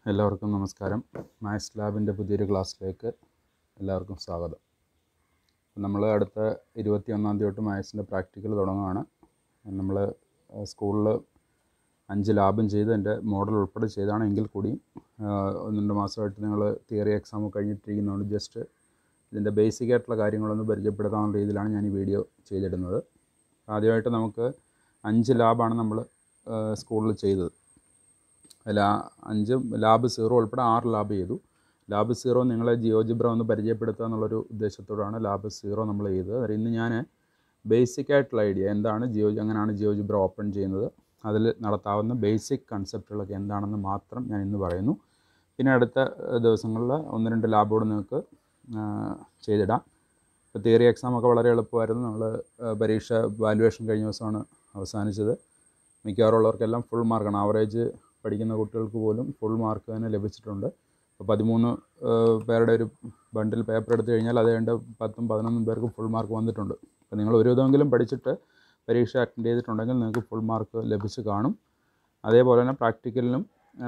എല്ലാവർക്കും നമസ്കാരം മാത്സ് ലാബിൻ്റെ പുതിയൊരു ക്ലാസ്സിലേക്ക് എല്ലാവർക്കും സ്വാഗതം നമ്മൾ അടുത്ത ഇരുപത്തി ഒന്നാം തീയതി തൊട്ട് മാത്സിൻ്റെ പ്രാക്ടിക്കൽ തുടങ്ങുകയാണ് നമ്മൾ സ്കൂളിൽ അഞ്ച് ലാബും ചെയ്ത് എൻ്റെ മോഡൽ ഉൾപ്പെടെ ചെയ്താണ് എങ്കിൽ കൂടിയും ആ, ഒന്ന് രണ്ട് മാസമായിട്ട് നിങ്ങൾ തിയറി എക്സാം കഴിഞ്ഞിട്ടിരിക്കുന്നതുകൊണ്ട് ജസ്റ്റ് ഇതിൻ്റെ ബേസിക് ആയിട്ടുള്ള കാര്യങ്ങളൊന്ന് പരിചയപ്പെടുത്താവുന്ന രീതിയിലാണ് ഞാൻ ഈ വീഡിയോ ചെയ്തിടുന്നത് ആദ്യമായിട്ട് നമുക്ക് അഞ്ച് ലാബാണ് നമ്മൾ സ്കൂളിൽ ചെയ്തത് അതിൽ ആ അഞ്ച് ലാബ് സീറോ ഉൾപ്പെടെ ആറ് ലാബ് ചെയ്തു ലാബ് സീറോ നിങ്ങളെ ജിയോജിബ്ര ഒന്ന് പരിചയപ്പെടുത്തുക എന്നുള്ളൊരു ഉദ്ദേശത്തോടാണ് ലാബ് സീറോ നമ്മൾ ചെയ്തത് അതായത് ഇന്ന് ഞാൻ ബേസിക് ആയിട്ടുള്ള ഐഡിയ എന്താണ് ജിയോ എങ്ങനെയാണ് ജിയോജിബ്ര ഓപ്പൺ ചെയ്യുന്നത് അതിൽ നടത്താവുന്ന ബേസിക് കൺസെപ്റ്റുകളൊക്കെ എന്താണെന്ന് മാത്രം ഞാൻ ഇന്ന് പറയുന്നു പിന്നെ അടുത്ത ഏഹ്, ദിവസങ്ങളിൽ ഒന്ന് രണ്ട് ലാബോട് നിങ്ങൾക്ക് ആ, ചെയ്തിടാം ഇപ്പോൾ തിയറി എക്സാം ഒക്കെ വളരെ എളുപ്പമായിരുന്നു നമ്മൾ പരീക്ഷ വാലുവേഷൻ കഴിഞ്ഞ ദിവസമാണ് അവസാനിച്ചത് മിക്കവാറും ഉള്ളവർക്കെല്ലാം ഫുൾ മാർക്കാണ് ആവറേജ് പഠിക്കുന്ന കുട്ടികൾക്ക് പോലും ഫുൾ മാർക്ക് തന്നെ ലഭിച്ചിട്ടുണ്ട് അപ്പോൾ പതിമൂന്ന് ഏഹ്, പേരുടെ ഒരു ബണ്ടിൽ പേപ്പർ എടുത്തു കഴിഞ്ഞാൽ അത് വേണ്ട പത്തും പതിനൊന്നും പേർക്ക് ഫുൾ മാർക്ക് വന്നിട്ടുണ്ട് അപ്പോൾ നിങ്ങൾ ഒരു വിധമെങ്കിലും പഠിച്ചിട്ട് പരീക്ഷ അറ്റൻഡ് ചെയ്തിട്ടുണ്ടെങ്കിൽ നിങ്ങൾക്ക് ഫുൾ മാർക്ക് ലഭിച്ച് കാണും അതേപോലെ തന്നെ പ്രാക്ടിക്കലിനും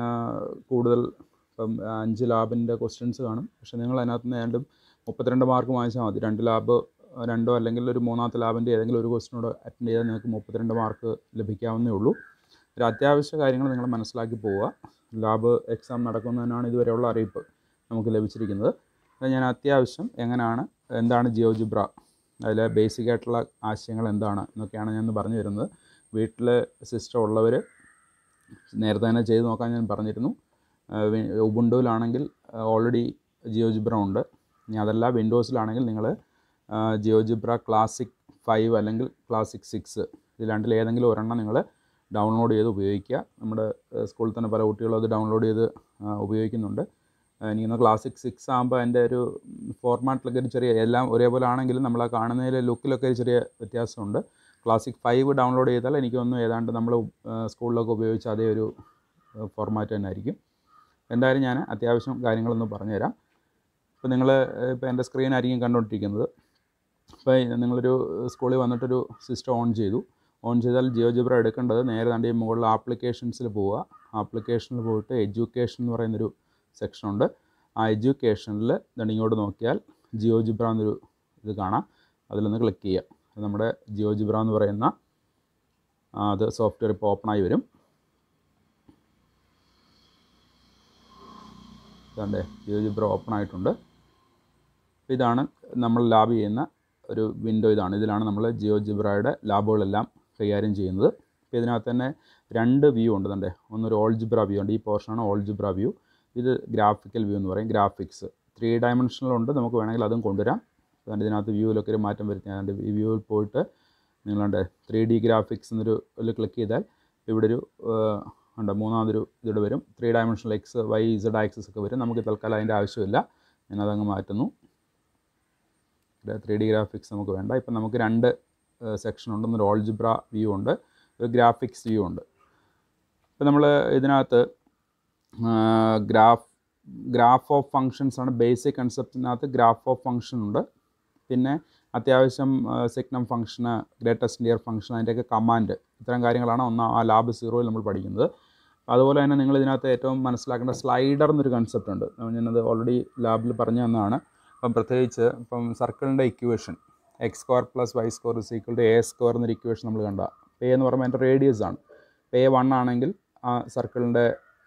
കൂടുതൽ ഇപ്പം അഞ്ച് ലാബിൻ്റെ ക്വസ്റ്റ്യൻസ് കാണും പക്ഷേ നിങ്ങൾ അതിനകത്ത് നിന്ന് ഏതാണ്ട് മുപ്പത്തിരണ്ട് മാർക്ക് വാങ്ങിച്ചാൽ മതി രണ്ട് ലാബ് രണ്ടോ അല്ലെങ്കിൽ ഒരു മൂന്നാമത്തെ ലാബിൻ്റെ ഏതെങ്കിലും ഒരു ക്വസ്റ്റിനോട് അറ്റൻഡ് ചെയ്താൽ നിങ്ങൾക്ക് മുപ്പത്തിരണ്ട് മാർക്ക് ലഭിക്കാവുന്നേ ഉള്ളൂ ഒരു അത്യാവശ്യ കാര്യങ്ങൾ നിങ്ങൾ മനസ്സിലാക്കി പോവുക ലാബ് എക്സാം നടക്കുന്നതിനാണ് ഇതുവരെയുള്ള അറിയിപ്പ് നമുക്ക് ലഭിച്ചിരിക്കുന്നത് അത് ഞാൻ അത്യാവശ്യം എങ്ങനെയാണ് എന്താണ് ജിയോജിബ്ര അതിലെ ബേസിക് ആയിട്ടുള്ള ആശയങ്ങൾ എന്താണ് എന്നൊക്കെയാണ് ഞാൻ ഇന്ന് പറഞ്ഞു തരുന്നത് വീട്ടിൽ സിസ്റ്റം ഉള്ളവർ നേരത്തെ തന്നെ ചെയ്ത് നോക്കാൻ ഞാൻ പറഞ്ഞിരുന്നു ഉബുണ്ടുവിലാണെങ്കിൽ ഓൾറെഡി ജിയോജിബ്ര ഉണ്ട് ഇനി അതല്ല വിൻഡോസിലാണെങ്കിൽ നിങ്ങൾ ജിയോജിബ്ര ക്ലാസിക് ഫൈവ് അല്ലെങ്കിൽ ക്ലാസിക് സിക്സ് ഇത് രണ്ടിൽ ഏതെങ്കിലും ഒരെണ്ണം നിങ്ങൾ ഡൗൺലോഡ് ചെയ്ത് ഉപയോഗിക്കുക നമ്മുടെ ഏഹ്, സ്കൂളിൽ തന്നെ പല കുട്ടികളും അത് ഡൗൺലോഡ് ചെയ്ത് ആ, ഉപയോഗിക്കുന്നുണ്ട് ആ, എനിക്കൊന്ന് ക്ലാസിക് സിക്സ് ആകുമ്പോൾ അതിൻ്റെ ഒരു ഫോർമാറ്റിലൊക്കെ ഒരു ചെറിയ എല്ലാം ഒരേപോലെ ആണെങ്കിലും നമ്മൾ ആ കാണുന്നതിലെ ലുക്കിലൊക്കെ ഒരു ചെറിയ വ്യത്യാസമുണ്ട് ക്ലാസിക് ഫൈവ് ഡൗൺലോഡ് ചെയ്താൽ എനിക്കൊന്നും ഏതാണ്ട് നമ്മൾ സ്കൂളിലൊക്കെ ഉപയോഗിച്ച അതേ ഒരു ഫോർമാറ്റ് തന്നെ ആയിരിക്കും എന്തായാലും ഞാൻ അത്യാവശ്യം കാര്യങ്ങളൊന്ന് പറഞ്ഞുതരാം ഇപ്പോൾ നിങ്ങൾ ഇപ്പോൾ എൻ്റെ സ്ക്രീനായിരിക്കും കണ്ടുകൊണ്ടിരിക്കുന്നത് ഇപ്പോൾ നിങ്ങളൊരു സ്കൂളിൽ വന്നിട്ടൊരു സിസ്റ്റം ഓൺ ചെയ്തു ഓൺ ചെയ്താൽ ജിയോജിബ്ര എടുക്കേണ്ടത് നേരെ തൻ്റെ ഈ മുകളിൽ ആപ്ലിക്കേഷൻസിൽ പോവുക ആപ്ലിക്കേഷനിൽ പോയിട്ട് എഡ്യൂക്കേഷൻ എന്ന് പറയുന്നൊരു സെക്ഷനുണ്ട് ആ എഡ്യൂക്കേഷനിൽ ദണ്ട് ഇങ്ങോട്ട് നോക്കിയാൽ ജിയോജിബ്ര എന്നൊരു ഇത് കാണാം അതിലൊന്ന് ക്ലിക്ക് ചെയ്യുക അത് നമ്മുടെ ജിയോജിബ്ര എന്ന് പറയുന്ന ആ, അത് സോഫ്റ്റ്വെയർ ഇപ്പോൾ ഓപ്പണായി വരും ഇതാണ്ടേ ജിയോജിബ്ര ഓപ്പൺ ആയിട്ടുണ്ട് അപ്പോൾ ഇതാണ് നമ്മൾ ലാബ് ചെയ്യുന്ന ഒരു വിൻഡോ ഇതാണ് ഇതിലാണ് നമ്മൾ ജിയോജിബ്രയുടെ ലാബുകളെല്ലാം കൈകാര്യം ചെയ്യുന്നത് അപ്പോൾ ഇതിനകത്ത് തന്നെ രണ്ട് വ്യൂ ഉണ്ട് തണ്ടേ ഒന്നൊരു ഓൾജിബ്ര വ്യൂ ഉണ്ട് ഈ പോർഷനാണ് ഓൾജിബ്ര വ്യൂ ഇത് ഗ്രാഫിക്കൽ വ്യൂ എന്ന് പറയും ഗ്രാഫിക്സ് ത്രീ ഡയമെൻഷനിലുണ്ട് നമുക്ക് വേണമെങ്കിൽ അതും കൊണ്ടുവരാം അതുകൊണ്ട് ഇതിനകത്ത് വ്യൂവിലൊക്കെ ഒരു മാറ്റം വരുത്തി അതുകൊണ്ട് ഈ വ്യൂവിൽ പോയിട്ട് നിങ്ങളുടെ ത്രീ ഡി ഗ്രാഫിക്സ് എന്നൊരു ഇതിൽ ക്ലിക്ക് ചെയ്താൽ ഇവിടെ ഒരു ഏഹ്, ഉണ്ട് മൂന്നാമതൊരു ഇതിവിടെ വരും three dimensional X Y Z axes ഒക്കെ വരും നമുക്ക് തൽക്കാലം അതിൻ്റെ ആവശ്യമില്ല ഞാനതങ്ങ് മാറ്റുന്നു ത്രീ ഡി ഗ്രാഫിക്സ് നമുക്ക് വേണ്ട ഇപ്പം നമുക്ക് രണ്ട് സെക്ഷൻ ഉണ്ട് ഒരു ഓൾജിബ്ര വ്യൂ ഉണ്ട് ഒരു ഗ്രാഫിക്സ് വ്യൂ ഉണ്ട് ഇപ്പം നമ്മൾ ഇതിനകത്ത് ഗ്രാഫ് ഗ്രാഫ് ഓഫ് ഫങ്ഷൻസ് ആണ് ബേസിക് കൺസെപ്റ്റിനകത്ത് ഗ്രാഫ് ഓഫ് ഫങ്ഷൻ ഉണ്ട് പിന്നെ അത്യാവശ്യം സിഗ്നം ഫംഗ്ഷന് ഗ്രേറ്റസ്റ്റ് നിയർ ഫംഗ്ഷൻ അതിൻ്റെയൊക്കെ കമാൻഡ് ഇത്തരം കാര്യങ്ങളാണ് ഒന്നാം ആ ലാബ് സീറോയിൽ നമ്മൾ പഠിക്കുന്നത് അതുപോലെ തന്നെ നിങ്ങൾ ഇതിനകത്ത് ഏറ്റവും മനസ്സിലാക്കേണ്ട സ്ലൈഡർ എന്നൊരു കൺസെപ്റ്റ് ഉണ്ട് ഞാനത് ഓൾറെഡി ലാബിൽ പറഞ്ഞു തന്നതാണ് അപ്പം പ്രത്യേകിച്ച് ഇപ്പം സർക്കിളിൻ്റെ equation x square plus y square is equal to a square എന്നൊരു ഇക്വേഷൻ നമ്മൾ കണ്ട എ എന്ന് പറയുമ്പോൾ അതിൻ്റെ റേഡിയസ് ആണ് എ വൺ ആണെങ്കിൽ ആ സർക്കിളിൻ്റെ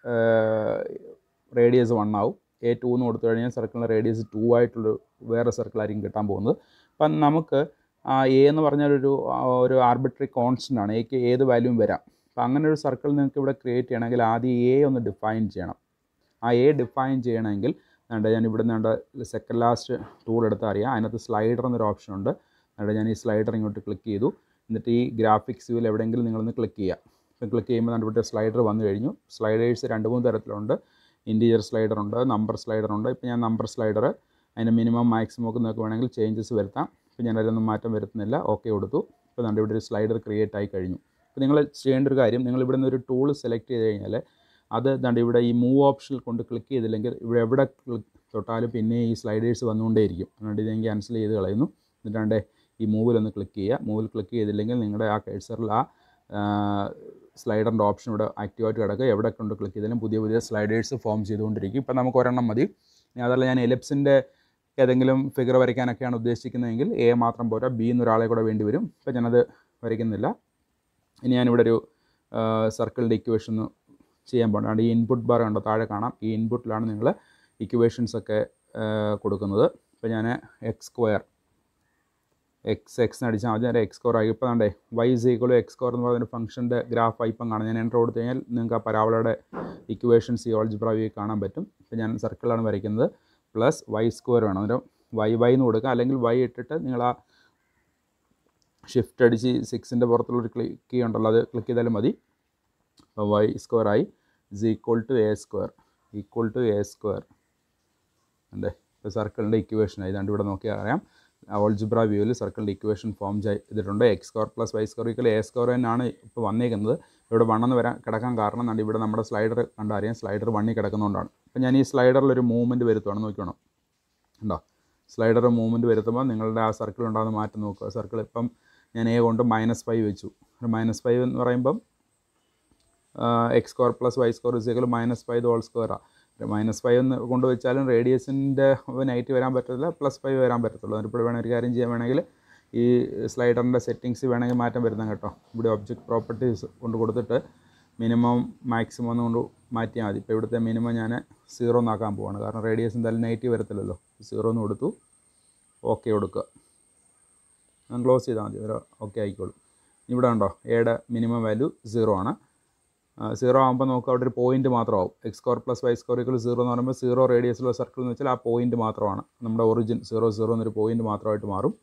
റേഡിയസ് വൺ ആവും എ ടു എന്ന് കൊടുത്തു കഴിഞ്ഞാൽ സർക്കിളിൻ്റെ റേഡിയസ് ടു ആയിട്ടുള്ളൊരു വേറെ സർക്കിളായിരിക്കും കിട്ടാൻ പോകുന്നത് അപ്പം നമുക്ക് ആ എ എന്ന് പറഞ്ഞാൽ ഒരു ആ, ഒരു ആർബിട്രറി കോൺസ്റ്റൻ്റ് ആണ് എക്ക് ഏത് വാല്യൂം വരാം അപ്പം അങ്ങനെ ഒരു സർക്കിൾ നിങ്ങൾക്ക് ഇവിടെ ക്രിയേറ്റ് ചെയ്യണമെങ്കിൽ ആദ്യം എ ഒന്ന് ഡിഫൈൻ ചെയ്യണം ആ എ ഡിഫൈൻ ചെയ്യണമെങ്കിൽ വേണ്ട ഞാൻ ഇവിടെ നിന്ന് സെക്കൻഡ് ലാസ്റ്റ് ടൂൾ എടുത്താൽ അറിയാം അതിനകത്ത് സ്ലൈഡർ എന്നൊരു ഓപ്ഷൻ ഉണ്ട് എന്നിട്ട് ഞാൻ ഈ സ്ലൈഡർ ഇങ്ങോട്ട് ക്ലിക്ക് ചെയ്തു എന്നിട്ട് ഈ ഗ്രാഫിക്സ് വ്യൂവിൽ എവിടെയെങ്കിലും നിങ്ങളൊന്ന് ക്ലിക്ക് ചെയ്യുക ഇപ്പം ക്ലിക്ക് ചെയ്യുമ്പോൾ നമ്മുടെ ഇവിടെ സ്ലൈഡർ വന്നു കഴിഞ്ഞു സ്ലൈഡേഴ്സ് രണ്ട് മൂന്ന് തരത്തിലുണ്ട് ഇൻറ്റീരിയർ സ്ലൈഡർ ഉണ്ട് നമ്പർ സ്ലൈഡർ ഉണ്ട് ഇപ്പം ഞാൻ നമ്പർ സ്ലൈഡർ അതിൻ്റെ മിനിമം മാക്സിമം ഒക്കെ നിങ്ങൾക്ക് വേണമെങ്കിൽ ചേഞ്ചസ് വരുത്താം ഇപ്പം ഞാൻ അതിലൊന്നും മാറ്റം വരുത്തുന്നില്ല ഓക്കെ കൊടുത്തു ഇപ്പോൾ നമ്മുടെ ഇവിടെ ഒരു സ്ലൈഡർ ക്രിയേറ്റ് ആയി കഴിഞ്ഞു അപ്പോൾ നിങ്ങൾ ചെയ്യേണ്ട ഒരു കാര്യം നിങ്ങൾ ഇവിടെ നിന്ന് ഒരു ടൂൾ സെലക്ട് ചെയ്ത് കഴിഞ്ഞാൽ അത് ദാണ്ട് ഇവിടെ ഈ മൂവ് ഓപ്ഷനിൽ കൊണ്ട് ക്ലിക്ക് ചെയ്തില്ലെങ്കിൽ ഇവിടെ എവിടെ click തൊട്ടാലും പിന്നെ ഈ സ്ലൈഡേഴ്സ് വന്നുകൊണ്ടേയിരിക്കും അതുകൊണ്ട് ഇത് ഞാൻ ക്യാൻസൽ ചെയ്ത് കളയുന്നു എന്നിട്ടാണ്ട് ഈ മൂവിലൊന്ന് ക്ലിക്ക് ചെയ്യുക മൂവിൽ ക്ലിക്ക് ചെയ്തില്ലെങ്കിൽ നിങ്ങളുടെ ആ കേഴ്സറിൽ ആ സ്ലൈഡറിൻ്റെ ഓപ്ഷൻ ഇവിടെ ആക്റ്റീവായിട്ട് കിടക്കുക എവിടെ കൊണ്ട് ക്ലിക്ക് ചെയ്താലും പുതിയ പുതിയ സ്ലൈഡേഴ്സ് ഫോം ചെയ്തുകൊണ്ടിരിക്കും ഇപ്പം നമുക്ക് ഒരെണ്ണം മതി ഇനി അതല്ല ഞാൻ എലിപ്സിൻ്റെ ഏതെങ്കിലും ഫിഗർ വരയ്ക്കാനൊക്കെയാണ് ഉദ്ദേശിക്കുന്നതെങ്കിൽ എ മാത്രം പോരാ ബി എന്നൊരാളെ കൂടെ വേണ്ടി വരും ഇപ്പം ഞാനത് വരയ്ക്കുന്നില്ല ഇനി ഞാനിവിടെ ഒരു സർക്കിളിൻ്റെ ഇക്വേഷൻ ചെയ്യാൻ പോകുന്നത് ഈ ഇൻപുട്ട് ബാർ കണ്ടോ താഴെ കാണാം ഈ ഇൻപുട്ടിലാണ് നിങ്ങൾ ഇക്വേഷൻസ് ഒക്കെ ആ, കൊടുക്കുന്നത് ഇപ്പോൾ ഞാൻ എക്സ് സ്ക്വയർ എക്സ് എക്സ് അടിച്ചാൽ മതി നേരെ എക്സ് സ്കോർ ആയി ഇപ്പോൾ കണ്ടേ y is equal x square എന്ന് പറയുന്ന ഫംഗ്ഷൻ്റെ ഗ്രാഫ് ആയി ഇപ്പം കാണാം ഞാൻ എൻ്റർ കൊടുത്തു കഴിഞ്ഞാൽ നിങ്ങൾക്ക് ആ പരാവളയുടെ ഇക്വേഷൻസ് ഈ ഓൾജിബ്രാവി കാണാൻ പറ്റും ഇപ്പോൾ ഞാൻ സർക്കിളാണ് വരയ്ക്കുന്നത് പ്ലസ് വൈ സ്ക്വയർ വേണം അന്നേരം വൈ വൈ എന്ന് കൊടുക്കുക അല്ലെങ്കിൽ വൈ ഇട്ടിട്ട് നിങ്ങൾ ആ ഷിഫ്റ്റ് അടിച്ച് സിക്സിൻ്റെ പുറത്തുള്ളൊരു ക്ലിക്ക് കീ ഉണ്ടല്ലോ അത് ക്ലിക്ക് ചെയ്താലും മതി അപ്പോൾ വൈ സ്ക്വയർ ആയി is equal to a square equal to a square ഉണ്ട് ഇപ്പോൾ സർക്കിളിൻ്റെ ഇക്വേഷൻ ആയി ഇതാണ്ട് ഇവിടെ നോക്കിയാൽ അറിയാം ഓൾജിബ്ര വ്യൂവിൽ സർക്കിളിൻ്റെ ഇക്വേഷൻ ഫോം ചെയ്തിട്ടുണ്ട് x square plus y square equal a square തന്നെയാണ് ഇപ്പോൾ വന്നേക്കുന്നത് ഇവിടെ വണ്ണെന്ന് വരാൻ കിടക്കാൻ കാരണം എന്നാണ് ഇവിടെ നമ്മുടെ സ്ലൈഡർ കണ്ടറിയാം സ്ലൈഡർ വണ്ണി കിടക്കുന്നതുകൊണ്ടാണ് അപ്പോൾ ഞാൻ ഈ സ്ലൈഡറിൽ ഒരു മൂവ്മെൻറ്റ് വരുത്തുവാണ് നോക്കണം ഉണ്ടോ സ്ലൈഡർ മൂവ്മെൻറ്റ് വരുത്തുമ്പോൾ നിങ്ങളുടെ ആ സർക്കിൾ ഉണ്ടാകുന്ന മാറ്റം നോക്കുക സർക്കിൾ ഇപ്പം ഞാൻ എ കൊണ്ട് മൈനസ് ഫൈവ് വെച്ചു ഒരു മൈനസ് ഫൈവ് എന്ന് പറയുമ്പം x square plus y square is equal minus five whole സ്ക്വയറാണ് മൈനസ് ഫൈവ് എന്ന് കൊണ്ട് വെച്ചാലും റേഡിയസിൻ്റെ നെഗറ്റീവ് വരാൻ പറ്റത്തില്ല പ്ലസ് ഫൈവ് വരാൻ പറ്റത്തുള്ളൂ അതിപ്പോൾ വേണമെങ്കിൽ ഒരു കാര്യം ചെയ്യാൻ വേണമെങ്കിൽ ഈ സ്ലൈഡറിൻ്റെ സെറ്റിങ്സ് വേണമെങ്കിൽ മാറ്റം വരുത്താം കേട്ടോ ഇവിടെ ഒബ്ജക്റ്റ് പ്രോപ്പർട്ടീസ് കൊണ്ട് കൊടുത്തിട്ട് മിനിമം മാക്സിമം എന്ന് കൊണ്ട് മാറ്റിയാൽ മതി ഇപ്പോൾ ഇവിടുത്തെ മിനിമം ഞാൻ സീറോ എന്നാക്കാൻ പോവാണ് കാരണം റേഡിയസ് എന്തായാലും നെഗറ്റീവ് വരത്തില്ലല്ലോ സീറോ എന്ന് കൊടുത്തു ഓക്കെ കൊടുക്കുക ഞാൻ ക്ലോസ് ചെയ്താൽ മതി ഒരു ഓക്കെ ആയിക്കോളും ഇവിടെ ഉണ്ടോ എയുടെ മിനിമം വാല്യൂ സീറോ ആണ് സീറോ ആകുമ്പോൾ നമുക്ക് അവിടെ ഒരു പോയിന്റ് മാത്രമാവും x square plus y square equal zero എന്ന് പറയുമ്പോൾ സീറോ റേഡിയസിലുള്ള സർക്കിൾ എന്ന് വെച്ചാൽ ആ പോയിന്റ് മാത്രമാണ് നമ്മുടെ ഒറിജിൻ സീറോ സീറോ എന്നൊരു പോയിന്റ് മാത്രമായിട്ട് മാറും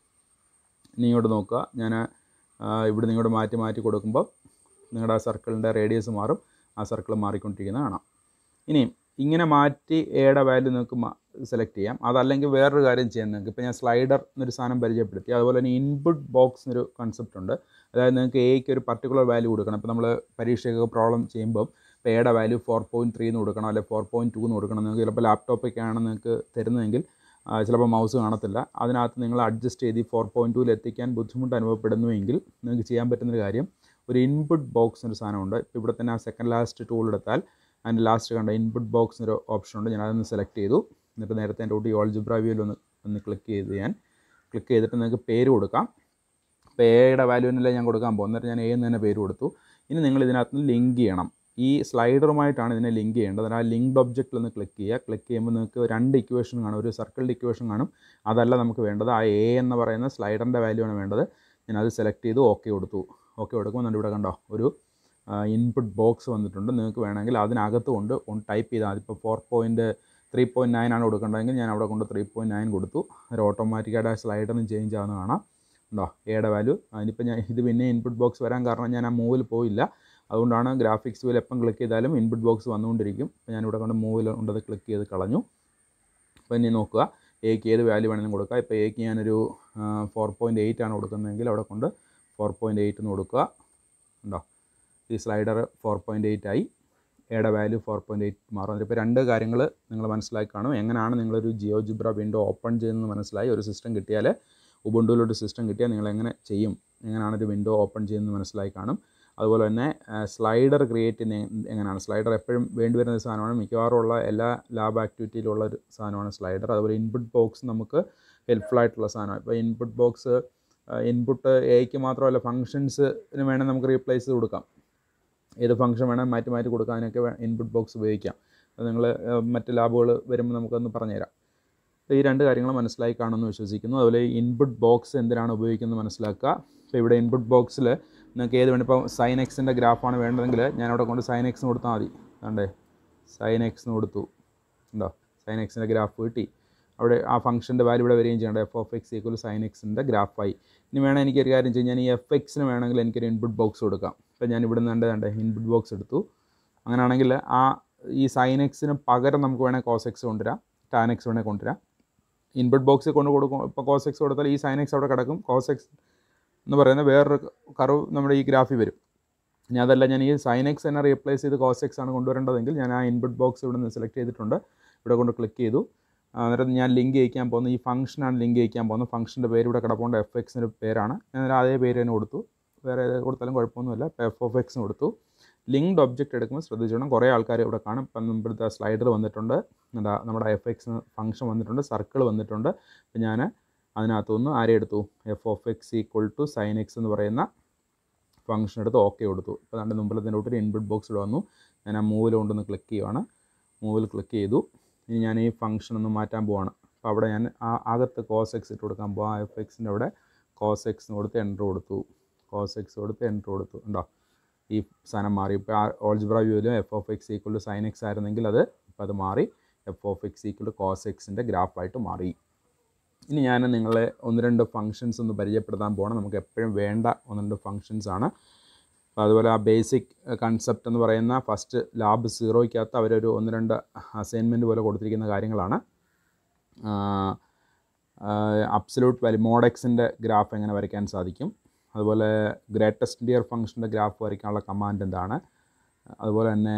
ഇനി ഇങ്ങോട്ട് നോക്കുക ഞാൻ ഇവിടെ നിങ്ങോട്ട് മാറ്റി മാറ്റി കൊടുക്കുമ്പോൾ നിങ്ങളുടെ ആ സർക്കിളിൻ്റെ റേഡിയസ് മാറും ആ സർക്കിൾ മാറിക്കൊണ്ടിരിക്കുന്നത് കാണാം ഇനിയും ഇങ്ങനെ മാറ്റി എയുടെ വാല്യൂ നിങ്ങൾക്ക് സെലക്ട് ചെയ്യാം അതല്ലെങ്കിൽ വേറൊരു കാര്യം ചെയ്യാം നിങ്ങൾക്ക് ഇപ്പോൾ ഞാൻ സ്ലൈഡർ എന്നൊരു സാധനം പരിചയപ്പെടുത്തി അതുപോലെ തന്നെ ഇൻപുട്ട് ബോക്സ് എന്നൊരു കൺസെപ്റ്റ് ഉണ്ട് അതായത് നിങ്ങൾക്ക് എയ്ക്ക് ഒരു പർട്ടിക്കുലർ വാല്യൂ കൊടുക്കണം ഇപ്പോൾ നമ്മൾ പരീക്ഷയൊക്കെ പ്രോബ്ലം ചെയ്യുമ്പോൾ ഇപ്പോൾ എയുടെ വാല്യൂ ഫോർ പോയിൻറ്റ് ത്രീ എന്ന് കൊടുക്കണം അല്ലെങ്കിൽ ഫോർ പോയിൻറ്റ് ടു എന്ന് കൊടുക്കണം നിങ്ങൾക്ക് ചിലപ്പോൾ ലാപ്ടോപ്പൊക്കെയാണ് നിങ്ങൾക്ക് തരുന്നതെങ്കിൽ ആ, ചിലപ്പോൾ മൗസ് കാണത്തില്ല അതിനകത്ത് നിങ്ങൾ അഡ്ജസ്റ്റ് ചെയ്ത് ഈ ഫോർ പോയിൻറ്റ് ടൂവിൽ എത്തിക്കാൻ ബുദ്ധിമുട്ട് അനുഭവപ്പെടുന്നുവെങ്കിൽ നിങ്ങൾക്ക് ചെയ്യാൻ പറ്റുന്നൊരു കാര്യം ഒരു ഇൻപുട്ട് ബോക്സ് എന്നൊരു സാധനമുണ്ട് ഇപ്പോൾ ഇവിടെ തന്നെ ആ സെക്കൻഡ് ലാസ്റ്റ് ടൂൾ എടുത്താൽ അതിൻ്റെ ലാസ്റ്റ് കണ്ട ഇൻപുട്ട് ബോക്സ് എന്നൊരു ഓപ്ഷൻ ഉണ്ട് ഞാൻ അതൊന്ന് സെലക്ട് ചെയ്തു എന്നിട്ട് നേരത്തെ എൻ്റെ കൂട്ടി ഓൾജിബ്ര വ്യൂവിൽ ഒന്ന് ഒന്ന് ക്ലിക്ക് ചെയ്ത് ഞാൻ ക്ലിക്ക് ചെയ്തിട്ട് നിങ്ങൾക്ക് പേര് കൊടുക്കാം ഇപ്പോൾ എയുടെ വാല്യൂവിനല്ലേ ഞാൻ കൊടുക്കാൻ പോകും എന്നിട്ട് ഞാൻ എ എന്ന് തന്നെ പേര് കൊടുത്തു ഇനി നിങ്ങൾ ഇതിനകത്ത് നിന്ന് ലിങ്ക് ചെയ്യണം ഈ സ്ലൈഡറുമായിട്ടാണ് ഇതിനെ ലിങ്ക് ചെയ്യേണ്ടത് അതിന് ആ ലിങ്ക്ഡ് ഒബ്ജക്റ്റിൽ ഒന്ന് ക്ലിക്ക് ചെയ്യുക ക്ലിക്ക് ചെയ്യുമ്പോൾ നിങ്ങൾക്ക് രണ്ട് ഇക്വേഷൻ കാണും ഒരു സർക്കിളിൻ്റെ ഇക്വേഷൻ കാണും അതല്ല നമുക്ക് വേണ്ടത് ആ എ എന്ന് പറയുന്ന സ്ലൈഡറിൻ്റെ വാല്യൂ ആണ് വേണ്ടത് ഞാൻ അത് സെലക്ട് ചെയ്തു ഓക്കെ കൊടുത്തു ഓക്കെ കൊടുക്കുമ്പോൾ എന്നിട്ട് ഇവിടെ കണ്ടോ ഒരു ഇൻപുട്ട് ബോക്സ് വന്നിട്ടുണ്ട് നിങ്ങൾക്ക് വേണമെങ്കിൽ അതിനകത്ത് കൊണ്ട് ഒന്ന് ടൈപ്പ് ചെയ്താൽ മതി ഇപ്പോൾ four point three point nine ആണ് കൊടുക്കേണ്ടതെങ്കിൽ ഞാൻ അവിടെ കൊണ്ട് ത്രീ പോയിൻറ്റ് നയൻ കൊടുത്തു ഒരു ഓട്ടോമാറ്റിക്കായിട്ട് ആ സ്ലൈഡറിന് ചേഞ്ച് ആവുന്ന കാണാം ഉണ്ടോ എയുടെ വാല്യൂ അതിനിപ്പോൾ ഞാൻ ഇത് പിന്നെ ഇൻപുട്ട് ബോക്സ് വരാൻ കാരണം ഞാൻ ആ മൂവിൽ പോയില്ല അതുകൊണ്ടാണ് ഗ്രാഫിക്സ് വീൽ എപ്പം ക്ലിക്ക് ചെയ്താലും ഇൻപുട്ട് ബോക്സ് വന്നുകൊണ്ടിരിക്കും അപ്പോൾ ഞാനിവിടെ കൊണ്ട് മൂവിൽ കൊണ്ടത് ക്ലിക്ക് ചെയ്ത് കളഞ്ഞു അപ്പോൾ ഇനി നോക്കുക എക്ക് ഏത് വാല്യൂ വേണമെങ്കിലും കൊടുക്കുക ഇപ്പോൾ എക്ക് ഞാനൊരു ഫോർ പോയിൻറ്റ് എയ്റ്റ് ആണ് കൊടുക്കുന്നതെങ്കിൽ അവിടെ കൊണ്ട് ഫോർ പോയിൻറ്റ് എയ്റ്റ് എന്ന് കൊടുക്കുക ഉണ്ടോ ഈ സ്ലൈഡർ ഫോർ പോയിൻറ്റ് എയ്റ്റ് ആയി എയുടെ വാല്യൂ ഫോർ പോയിൻറ്റ് എയ്റ്റ് മാറും ഇപ്പോൾ രണ്ട് കാര്യങ്ങൾ നിങ്ങൾ മനസ്സിലാക്കി കാണും എങ്ങനെയാണ് നിങ്ങളൊരു ജിയോ ജിബ്ര വിൻഡോ ഓപ്പൺ ചെയ്യുന്നത് മനസ്സിലായി ഒരു സിസ്റ്റം കിട്ടിയാൽ ഉബുണ്ടുവിലൊരു സിസ്റ്റം കിട്ടിയാൽ നിങ്ങൾ എങ്ങനെ ചെയ്യും എങ്ങനെയാണ് ഒരു വിൻഡോ ഓപ്പൺ ചെയ്യുന്നത് മനസ്സിലായി കാണും അതുപോലെ തന്നെ സ്ലൈഡർ ക്രിയേറ്റ് ചെയ്യുന്ന എങ്ങനെയാണ് സ്ലൈഡർ എപ്പോഴും വേണ്ടി വരുന്ന ഒരു സാധനമാണ് മിക്കവാറും ഉള്ള എല്ലാ ലാബ് ആക്ടിവിറ്റിയിലുള്ള ഒരു സാധനമാണ് സ്ലൈഡർ അതുപോലെ ഇൻപുട്ട് ബോക്സ് നമുക്ക് ഹെൽപ്ഫുൾ ആയിട്ടുള്ള സാധനമാണ് ഇപ്പോൾ ഇൻപുട്ട് ബോക്സ് ഇൻപുട്ട് എക്ക് മാത്രമല്ല ഫങ്ഷൻസിന് വേണേൽ നമുക്ക് റീപ്ലേസ് ചെയ്ത് കൊടുക്കാം ഏത് ഫംഗ്ഷൻ വേണേൽ മാറ്റി മാറ്റി കൊടുക്കാം അതിനൊക്കെ ഇൻപുട്ട് ബോക്സ് ഉപയോഗിക്കാം അത് നിങ്ങൾ മറ്റ് ലാബുകൾ വരുമ്പോൾ നമുക്കൊന്ന് പറഞ്ഞുതരാം അപ്പോൾ ഈ രണ്ട് കാര്യങ്ങൾ മനസ്സിലായി കാണുമെന്ന് വിശ്വസിക്കുന്നു അതുപോലെ ഇൻപുട്ട് ബോക്സ് എന്തിനാണ് ഉപയോഗിക്കുന്നത് മനസ്സിലാക്കുക ഇപ്പോൾ ഇവിടെ ഇൻപുട്ട് ബോക്സിൽ നിങ്ങൾക്ക് ഏത് വേണം ഇപ്പോൾ സൈൻ എക്സിൻ്റെ ഗ്രാഫാണ് വേണ്ടതെങ്കിൽ ഞാനവിടെ കൊണ്ട് സൈൻ എക്സ് കൊടുത്താൽ മതി കണ്ടേ സൈൻ എക്സ് എന്ന് കൊടുത്തു ഉണ്ടോ സൈൻ എക്സിൻ്റെ ഗ്രാഫ് കിട്ടി അവിടെ ആ ഫംഗ്ഷൻ്റെ വാല്യൂ ഇവിടെ വരികയും ചെയ്യേണ്ട f of x equal sine എക്സിൻ്റെ ഗ്രാഫായി ഇനി വേണമെങ്കിൽ എനിക്കൊരു കാര്യം ചെയ്യാൻ ഞാൻ ഈ എഫ് എക്സിന് വേണമെങ്കിൽ എനിക്കൊരു ഇൻപുട്ട് ബോക്സ് കൊടുക്കാം ഇപ്പോൾ ഞാൻ ഇവിടെ നിന്ന് കണ്ട് ഇൻപുട്ട് ബോക്സ് എടുത്തു അങ്ങനെയാണെങ്കിൽ ആ ഈ സൈൻ എക്സിന് പകരം നമുക്ക് വേണമെങ്കിൽ കോസ് എക്സ് കൊണ്ടുവരാം ടാൻ എക്സ് വേണമെങ്കിൽ കൊണ്ടുവരാം ഇൻപുട്ട് ബോക്സ് കൊണ്ട് കൊടുക്കും ഇപ്പോൾ കോസ് എക്സ് കൊടുത്താൽ ഈ സൈൻ എക്സ് അവിടെ കിടക്കും കോസ് എക്സ് എന്ന് പറയുന്ന വേറൊരു കർവ് നമ്മുടെ ഈ ഗ്രാഫിൽ വരും ഇനി അതല്ല ഞാൻ ഈ സൈൻ എക്സ് തന്നെ റീപ്ലേസ് ചെയ്ത് കോസ് എക്സ് ആണ് കൊണ്ടുവരേണ്ടതെങ്കിൽ ഞാൻ ആ ഇൻപുട്ട് ബോക്സ് ഇവിടെ നിന്ന് സെലക്ട് ചെയ്തിട്ടുണ്ട് ഇവിടെ കൊണ്ട് ക്ലിക്ക് ചെയ്തു അന്നേരം ഞാൻ ലിങ്ക് ചെയ്യിക്കാൻ പോകുന്ന ഈ ഫംഗ്ഷനാണ് ലിങ്ക് ചെയ്യിക്കാൻ പോകുന്നത് ഫംഗ്ഷൻ്റെ പേര് ഇവിടെ കിടപ്പുണ്ട് എഫ് എക്സിൻ്റെ പേരാണ് ഞാൻ അതേ പേര് തന്നെ കൊടുത്തു വേറെ ഏത് കൊടുത്താലും കുഴപ്പമൊന്നുമില്ല ഇപ്പോൾ എഫ് ഓഫ് എക്സിന് കൊടുത്തു ലിങ്ക്ഡ് ഒബ്ജക്റ്റ് എടുക്കുമ്പോൾ ശ്രദ്ധിച്ചോണം കുറേ ആൾക്കാർ ഇവിടെ കാണും ഇപ്പം മുമ്പത്തെ സ്ലൈഡർ വന്നിട്ടുണ്ട് എന്താ നമ്മുടെ എഫ് എക്സ് ഫംഗ്ഷൻ വന്നിട്ടുണ്ട് സർക്കിൾ വന്നിട്ടുണ്ട് അപ്പം ഞാൻ അതിനകത്തുനിന്ന് ആരെ എടുത്തു f of x equal to sine x എന്ന് പറയുന്ന ഫംഗ്ഷൻ എടുത്ത് ഓക്കെ കൊടുത്തു ഇപ്പോൾ നമ്മുടെ മുമ്പിലത്തിൻ്റെ ഒരു ഇൻപുട്ട് ബോക്സ് ഇവിടെ വന്നു ഞാൻ ആ മൂവിൽ കൊണ്ടൊന്ന് ക്ലിക്ക് ചെയ്യുവാണ് മൂവിൽ ക്ലിക്ക് ചെയ്തു ഇനി ഞാൻ ഈ ഫംഗ്ഷൻ ഒന്ന് മാറ്റാൻ പോവാണ് അപ്പോൾ അവിടെ ഞാൻ ആ അകത്ത് കോസ് എക്സ് ഇട്ട് കൊടുക്കാൻ പോകാം എഫ് എക്സിൻ്റെ അവിടെ കോസ് എക്സ് കൊടുത്ത് എൻ്റർ കൊടുത്തു കോസ് എക്സ് കൊടുത്ത് എൻ്റർ കൊടുത്തു ഉണ്ടോ ഈ സാധനം മാറി ഇപ്പോൾ ആ ഓൾജിബ്ര വ്യൂവിലും f of x equal to sine x ആയിരുന്നെങ്കിൽ അത് ഇപ്പോൾ അത് മാറി f of x equal to cos എക്സിൻ്റെ ഗ്രാഫായിട്ട് മാറി ഇനി ഞാൻ നിങ്ങളെ ഒന്ന് രണ്ട് ഫങ്ഷൻസ് ഒന്ന് പരിചയപ്പെടുത്താൻ പോകണം നമുക്ക് എപ്പോഴും വേണ്ട ഒന്ന് രണ്ട് ഫങ്ഷൻസ് ആണ് അപ്പോൾ അതുപോലെ ആ ബേസിക് കൺസെപ്റ്റ് എന്ന് പറയുന്ന ഫസ്റ്റ് ലാബ് സീറോയ്ക്കകത്ത് അവരൊരു ഒന്ന് രണ്ട് അസൈൻമെൻറ്റ് പോലെ കൊടുത്തിരിക്കുന്ന കാര്യങ്ങളാണ് അബ്സലൂട്ട് വാല്യൂ മോഡെക്സിൻ്റെ ഗ്രാഫ് എങ്ങനെ വരയ്ക്കാൻ സാധിക്കും അതുപോലെ ഗ്രേറ്റസ്റ്റ് ഡിയർ ഫംഗ്ഷൻ്റെ ഗ്രാഫ് വരയ്ക്കാനുള്ള കമാൻഡ് എന്താണ് അതുപോലെ തന്നെ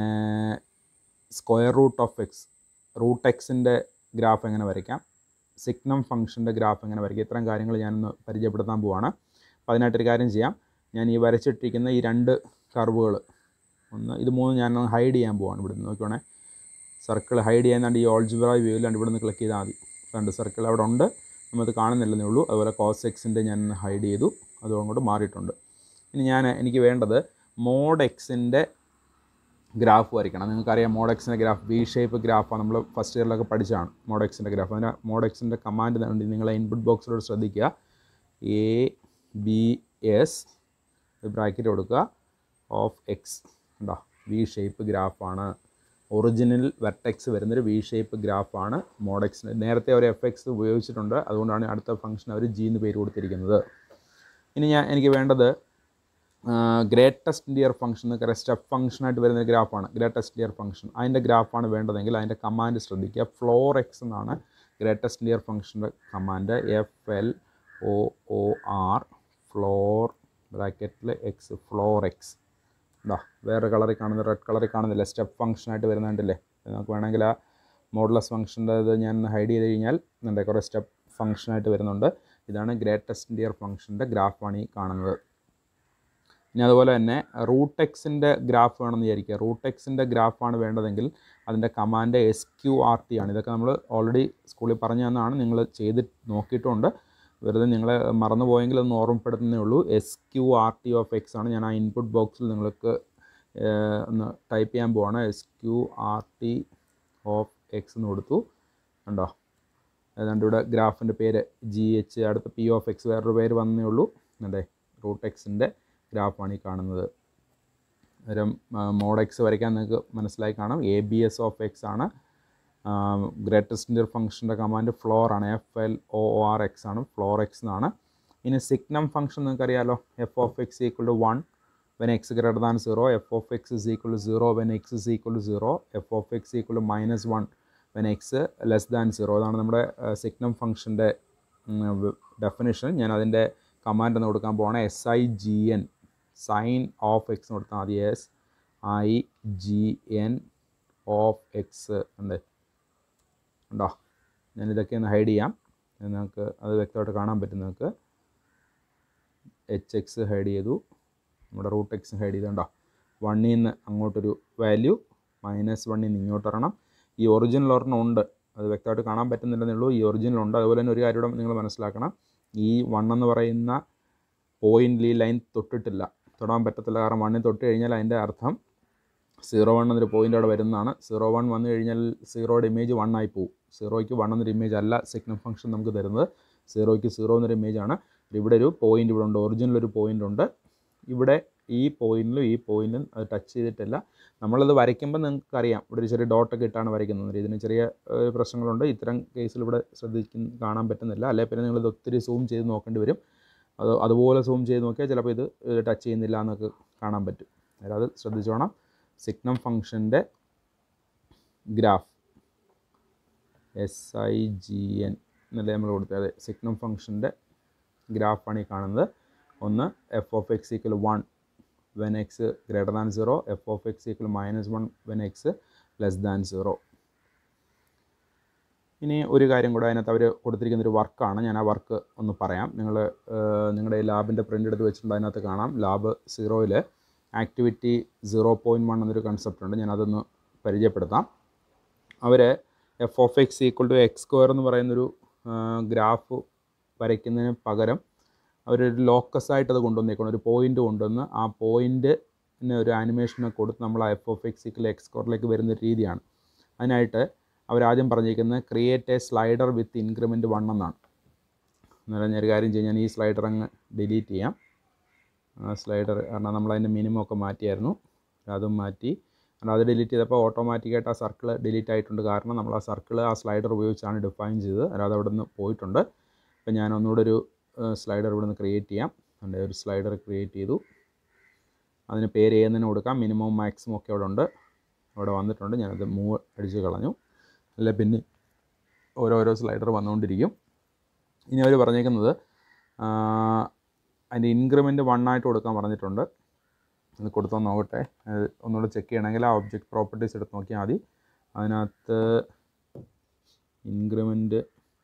square root of x root എക്സിൻ്റെ ഗ്രാഫ് എങ്ങനെ വരയ്ക്കാം സിഗ്നം ഫംഗ്ഷൻ്റെ ഗ്രാഫ് എങ്ങനെ വരയ്ക്കാം ഇത്തരം കാര്യങ്ങൾ ഞാനൊന്ന് പരിചയപ്പെടുത്താൻ പോവാണ് അപ്പോൾ അതിനായിട്ടൊരു കാര്യം ചെയ്യാം ഞാൻ ഈ വരച്ചിട്ടിരിക്കുന്ന ഈ രണ്ട് കർവുകൾ ഒന്ന് ഇത് മൂന്ന് ഞാൻ ഹൈഡ് ചെയ്യാൻ പോവാണ് ഇവിടെ നിന്ന് നോക്കിക്കോണേ സർക്കിൾ ഹൈഡ് ചെയ്യാൻ ഈ ഓൾജിബ്ര വ്യൂവിലാണ് ഇവിടെ നിന്ന് ക്ലിക്ക് ചെയ്താൽ മതി രണ്ട് സർക്കിൾ അവിടെ ഉണ്ട് നമ്മളത് കാണുന്നില്ലെന്നേ ഉള്ളൂ അതുപോലെ കോസ് എക്സിൻ്റെ ഞാൻ ഹൈഡ് ചെയ്തു അതും അങ്ങോട്ട് മാറിയിട്ടുണ്ട് ഇനി ഞാൻ എനിക്ക് വേണ്ടത് മോഡ് എക്സിൻ്റെ ഗ്രാഫ് വരയ്ക്കണം നിങ്ങൾക്കറിയാം മോഡെക്സിൻ്റെ ഗ്രാഫ് വി ഷേപ്പ് ഗ്രാഫാണ് നമ്മൾ ഫസ്റ്റ് ഇയറിലൊക്കെ പഠിച്ചതാണ് മോഡെക്സിൻ്റെ ഗ്രാഫ് അതിന് മോഡെക്സിൻ്റെ കമാൻഡ് നിങ്ങളെ ഇൻപുട്ട് ബോക്സിലോട് ശ്രദ്ധിക്കുക എ ബി എസ് ബ്രാക്കറ്റ് കൊടുക്കുക ഓഫ് എക്സ് ഉണ്ടോ വി ഷേപ്പ് ഗ്രാഫാണ് ഒറിജിനൽ വെർട്ടെക്സ് വരുന്നൊരു വി ഷേപ്പ് ഗ്രാഫാണ് മോഡെക്സിന് നേരത്തെ ഒരു എഫ് എക്സ് ഉപയോഗിച്ചിട്ടുണ്ട് അതുകൊണ്ടാണ് അടുത്ത ഫംഗ്ഷൻ അവർ ജി എന്ന് പേര് കൊടുത്തിരിക്കുന്നത് ഇനി ഞാൻ എനിക്ക് വേണ്ടത് ഗ്രേറ്റസ്റ്റ് ഡിയർ ഫംഗ്ഷൻ എന്നൊക്കെ സ്റ്റെപ്പ് ഫംഗ്ഷനായിട്ട് വരുന്ന ഗ്രാഫാണ് ഗ്രേറ്റസ്റ്റ് ഡിയർ ഫംഗ്ഷൻ അതിൻ്റെ ഗ്രാഫാണ് വേണ്ടതെങ്കിൽ അതിൻ്റെ കമാൻഡ് ശ്രദ്ധിക്കുക ഫ്ലോർ എക്സ് എന്നാണ് ഗ്രേറ്റസ്റ്റ് ഡിയർ ഫംഗ്ഷൻ്റെ command f L o o r floor ബ്രാക്കറ്റിൽ എക്സ് ഫ്ലോർ എക്സ് ഉണ്ടോ വേറെ കളറിൽ കാണുന്ന റെഡ് കളറിൽ കാണുന്നില്ല സ്റ്റെപ്പ് ഫംഗ്ഷനായിട്ട് വരുന്നുണ്ടല്ലേ നമുക്ക് വേണമെങ്കിൽ ആ മോഡലസ് ഫംഗ്ഷൻ്റെ ഇത് ഞാൻ ഹൈഡ് ചെയ്ത് കഴിഞ്ഞാൽ എന്താ കുറേ സ്റ്റെപ്പ് ഫംഗ്ഷനായിട്ട് വരുന്നുണ്ട് ഇതാണ് ഗ്രേറ്റസ്റ്റ് ഡിയർ ഫംഗ്ഷൻ്റെ ഗ്രാഫാണ് ഈ കാണുന്നത് ഇനി അതുപോലെ തന്നെ റൂട്ട് എക്സിൻ്റെ ഗ്രാഫ് വേണമെന്ന് വിചാരിക്കുക റൂട്ട് എക്സിൻ്റെ ഗ്രാഫാണ് വേണ്ടതെങ്കിൽ അതിൻ്റെ command S Q R T ആണ് ഇതൊക്കെ നമ്മൾ ഓൾറെഡി സ്കൂളിൽ പറഞ്ഞു തന്നാണ് നിങ്ങൾ ചെയ്ത് നോക്കിയിട്ടുമുണ്ട് വെറുതെ നിങ്ങളെ മറന്നു പോയെങ്കിൽ ഒന്ന് ഓർമ്മപ്പെടുത്തുന്നേ ഉള്ളൂ S Q R T of x ആണ് ഞാൻ ആ ഇൻപുട്ട് ബോക്സിൽ നിങ്ങൾക്ക് ഒന്ന് ടൈപ്പ് ചെയ്യാൻ പോവാണ് S Q R T of x എന്ന് കൊടുത്തു ഉണ്ടോ ഏതാണ്ട് ഇവിടെ ഗ്രാഫിൻ്റെ പേര് ജി എച്ച് അടുത്ത പി ഓഫ് എക്സ് വേറൊരു പേര് വന്നേ ഉള്ളൂ അതെ റൂട്ട് എക്സിൻ്റെ ഗ്രാഫാണ് ഈ കാണുന്നത് അന്നേരം മോഡ് എക്സ് വരയ്ക്കാൻ നിങ്ങൾക്ക് മനസ്സിലായി കാണാം A B S of x ആണ് ഗ്രേറ്റസ്റ്റ് ഇൻഡിയർ ഫംഗ്ഷൻ്റെ കമാൻഡ് ഫ്ലോർ ആണ് F L O R x ആണ് ഫ്ലോർ എക്സ് എന്നാണ് ഇനി സിഗ്നം ഫംഗ്ഷൻ നിങ്ങൾക്കറിയാലോ f of x equal to one when x greater than zero f of x is equal to zero when x is equal to zero f of x equal to minus one when x less than zero അതാണ് നമ്മുടെ signum ഫംഗ്ഷൻ്റെ definition ഞാൻ അതിൻ്റെ command എന്ന് കൊടുക്കാൻ പോകണം S I G N sign of x കൊടുത്താൽ മതി S I G N of x എന്ത് ഉണ്ടോ ഞാനിതൊക്കെ ഒന്ന് ഹൈഡ് ചെയ്യാം നിങ്ങൾക്ക് അത് വ്യക്തമായിട്ട് കാണാൻ പറ്റും നിങ്ങൾക്ക് എച്ച് എക്സ് ഹൈഡ് ചെയ്തു നമ്മുടെ റൂട്ട് എക്സ് ഹൈഡ് ചെയ്തുണ്ടോ വണ്ണിൽ നിന്ന് അങ്ങോട്ടൊരു വാല്യൂ മൈനസ് വണ്ണിൽ നിന്ന് ഇങ്ങോട്ട് ഇറങ്ങണം ഈ ഒറിജിനൽ ഒരെണ്ണം ഉണ്ട് അത് വ്യക്തമായിട്ട് കാണാൻ പറ്റുന്നില്ലെന്നേ ഉള്ളൂ ഈ ഒറിജിനൽ ഉണ്ട് അതുപോലെ തന്നെ ഒരു കാര്യം നിങ്ങൾ മനസ്സിലാക്കണം ഈ വൺ എന്ന് പറയുന്ന പോയിന്റിൽ ഈ ലൈൻ തൊട്ടിട്ടില്ല തൊടാൻ പറ്റത്തില്ല കാരണം വണ്ണിൽ തൊട്ട് കഴിഞ്ഞാൽ അതിൻ്റെ അർത്ഥം സീറോ വൺ എന്നൊരു പോയിൻ്റ് അവിടെ വരുന്നതാണ് സീറോ വൺ വന്നു കഴിഞ്ഞാൽ സീറോയുടെ ഇമേജ് വൺ ആയി പോകും സീറോയ്ക്ക് വൺ എന്നൊരു ഇമേജ് അല്ല സിഗ്നം ഫംഗ്ഷൻ നമുക്ക് തരുന്നത് സീറോയ്ക്ക് സീറോ എന്നൊരു ഇമേജ് ആണ് ഇവിടെ ഒരു പോയിൻ്റ് ഇവിടെ ഉണ്ട് ഒറിജിനൽ ഒരു പോയിൻ്റ് ഉണ്ട് ഇവിടെ ഈ പോയിന്റിലും ഈ പോയിന്റിലും അത് ടച്ച് ചെയ്തിട്ടില്ല നമ്മളത് വരയ്ക്കുമ്പോൾ നിങ്ങൾക്ക് അറിയാം ഇവിടെ ഒരു ചെറിയ ഡോട്ടൊക്കെ ഇട്ടാണ് വരയ്ക്കുന്നത് ഇതിന് ചെറിയ ഏഹ്, പ്രശ്നങ്ങളുണ്ട് ഇത്തരം കേസിൽ ഇവിടെ ശ്രദ്ധിക്കുന്ന കാണാൻ പറ്റുന്നില്ല അല്ലെങ്കിൽ പിന്നെ നിങ്ങളിത് ഒത്തിരി സൂം ചെയ്ത് നോക്കേണ്ടി വരും അത് അതുപോലെ സൂം ചെയ്ത് നോക്കിയാൽ ചിലപ്പോൾ ഇത് ടച്ച് ചെയ്യുന്നില്ല എന്നൊക്കെ കാണാൻ പറ്റും അതായത് അത് ശ്രദ്ധിച്ചോണം സിഗ്നം ഫംഗ്ഷൻ്റെ graph S I G N എന്നല്ലേ നമ്മൾ കൊടുത്തത് അതെ സിഗ്നം ഫംഗ്ഷൻ്റെ ഗ്രാഫാണ് ഈ കാണുന്നത് ഒന്ന് f of x equal one when x greater than zero f of x equal minus one when x less than zero ഇനി ഒരു കാര്യം കൂടെ അതിനകത്ത് അവർ കൊടുത്തിരിക്കുന്ന ഒരു വർക്കാണ് ഞാൻ ആ വർക്ക് ഒന്ന് പറയാം നിങ്ങൾ നിങ്ങളുടെ ലാബിൻ്റെ പ്രിൻ്റ് എടുത്ത് വെച്ചിട്ടുണ്ട് അതിനകത്ത് കാണാം ലാബ് സീറോയിൽ ആക്ടിവിറ്റി സീറോ പോയിൻറ്റ് വൺ എന്നൊരു കൺസെപ്റ്റ് ഉണ്ട് ഞാനതൊന്ന് പരിചയപ്പെടുത്താം അവർ f of x equal to x square എന്ന് പറയുന്നൊരു ഗ്രാഫ് വരയ്ക്കുന്നതിന് പകരം അവരൊരു ലോക്കസ് ആയിട്ട് അത് കൊണ്ടുവന്നേക്കണം ഒരു പോയിൻ്റ് കൊണ്ടുവന്ന് ആ പോയിൻറ്റിന് ഒരു ആനിമേഷനൊക്കെ കൊടുത്ത് നമ്മൾ ആ f of x equal x സ്ക്വയറിലേക്ക് വരുന്ന രീതിയാണ് അതിനായിട്ട് അവരാദ്യം പറഞ്ഞിരിക്കുന്നത് create a slider with increment one എന്നാണ് അന്നേരം ഞാൻ ഒരു കാര്യം ചെയ്യാം ഞാൻ ഈ സ്ലൈഡർ അങ്ങ് ഡിലീറ്റ് ചെയ്യാം ആ സ്ലൈഡർ കാരണം നമ്മൾ അതിൻ്റെ മിനിമം ഒക്കെ മാറ്റിയായിരുന്നു അതും മാറ്റി കാരണം അത് ഡിലീറ്റ് ചെയ്തപ്പോൾ ഓട്ടോമാറ്റിക്കായിട്ട് ആ സർക്കിൾ ഡിലീറ്റ് ആയിട്ടുണ്ട് കാരണം നമ്മൾ ആ സർക്കിൾ ആ സ്ലൈഡർ ഉപയോഗിച്ചാണ് ഡിഫൈൻ ചെയ്തത് അല്ലാതെ അവിടെ നിന്ന് പോയിട്ടുണ്ട് അപ്പോൾ ഞാൻ ഒന്നുകൂടെ ഒരു സ്ലൈഡർ ഇവിടെ നിന്ന് ക്രിയേറ്റ് ചെയ്യാം അതിൻ്റെ ഒരു സ്ലൈഡർ ക്രിയേറ്റ് ചെയ്തു അതിന് പേര് ഏതെന്ന് കൊടുക്കാം മിനിമം മാക്സിമം ഒക്കെ അവിടെ ഉണ്ട് അവിടെ വന്നിട്ടുണ്ട് ഞാനത് മൂവ് അടിച്ച് കളഞ്ഞു അല്ല പിന്നെ ഓരോരോ സ്ലൈഡർ വന്നുകൊണ്ടിരിക്കും ഇനി അവർ പറഞ്ഞേക്കുന്നത് അതിൻ്റെ ഇൻക്രിമെൻറ്റ് വൺ ആയിട്ട് കൊടുക്കാൻ പറഞ്ഞിട്ടുണ്ട് അത് കൊടുത്തോ നോക്കട്ടെ അത് ഒന്നുകൂടെ ചെക്ക് ചെയ്യണമെങ്കിൽ ആ ഒബ്ജക്റ്റ് പ്രോപ്പർട്ടീസ് എടുത്ത് നോക്കിയാൽ മതി അതിനകത്ത് ഇൻക്രിമെൻറ്റ്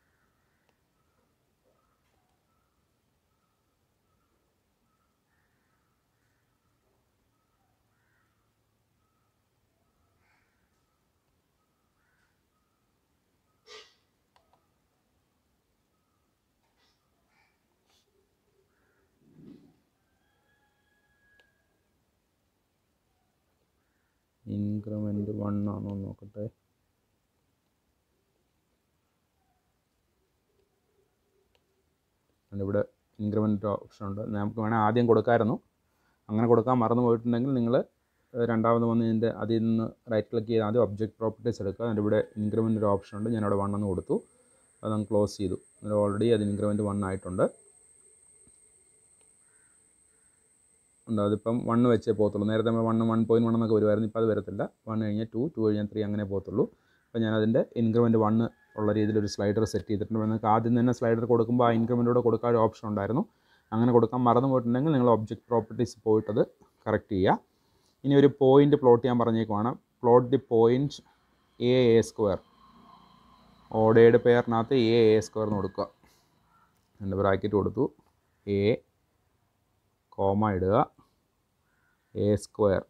ഇൻക്രിമെൻറ്റ് വൺ ആണോ എന്ന് നോക്കട്ടെ ഇവിടെ ഇൻക്രിമെൻറ്റ് ഓപ്ഷൻ ഉണ്ട് നമുക്ക് വേണേൽ ആദ്യം കൊടുക്കാമായിരുന്നു അങ്ങനെ കൊടുക്കാൻ മറന്നു പോയിട്ടുണ്ടെങ്കിൽ നിങ്ങൾ രണ്ടാമത് വന്ന് ഇതിൻ്റെ അതിൽ നിന്ന് റൈറ്റ് ക്ലിക്ക് ചെയ്ത് ആദ്യം ഒബ്ജക്റ്റ് പ്രോപ്പർട്ടീസ് എടുക്കുക അതിൻ്റെ ഇവിടെ ഇൻക്രിമെൻ്റ് ഒരു ഓപ്ഷൻ ഉണ്ട് ഞാനവിടെ വൺ എന്ന് കൊടുത്തു അത് അങ്ങ് ക്ലോസ് ചെയ്തു അതിൽ ഓൾറെഡി അത് ഇൻക്രിമെൻറ്റ് വൺ ആയിട്ടുണ്ട് ഉണ്ട് അതിപ്പം വണ്ണ് വെച്ചേ പോകത്തുള്ളൂ നേരത്തെ നമ്മൾ വണ്ണ് വൺ പോയിൻറ്റ് വൺ എന്നൊക്കെ വരുമായിരുന്നു ഇപ്പോൾ അത് വരത്തില്ല വൺ കഴിഞ്ഞാൽ ടു ടു കഴിഞ്ഞാൽ ത്രീ അങ്ങനെ പോകത്തുള്ളൂ അപ്പോൾ ഞാനതിൻ്റെ ഇൻക്രിമെൻറ്റ് വണ്ണ് ഉള്ള രീതിയിൽ ഒരു സ്ലൈഡർ സെറ്റ് ചെയ്തിട്ടുണ്ട് നിങ്ങൾക്ക് ആദ്യം തന്നെ സ്ലൈഡർ കൊടുക്കുമ്പോൾ ആ ഇൻക്രിമെൻറ്റോടെ കൊടുക്കാൻ ഒരു ഓപ്ഷൻ ഉണ്ടായിരുന്നു അങ്ങനെ കൊടുക്കാൻ മറന്നു പോയിട്ടുണ്ടെങ്കിൽ നിങ്ങൾ ഒബ്ജക്റ്റ് പ്രോപ്പർട്ടീസ് പോയിട്ടത് കറക്റ്റ് ചെയ്യുക ഇനി ഒരു പോയിൻ്റ് പ്ലോട്ട് ചെയ്യാൻ പറഞ്ഞേക്കുവാണ് plot the point a a square ഓടയുടെ പേരിനകത്ത് എ എ സ്ക്വയർ എന്ന് കൊടുക്കുക എൻ്റെ ബ്രാക്കറ്റ് കൊടുത്തു എ കോമ ഇടുക എ സ്ക്വയർ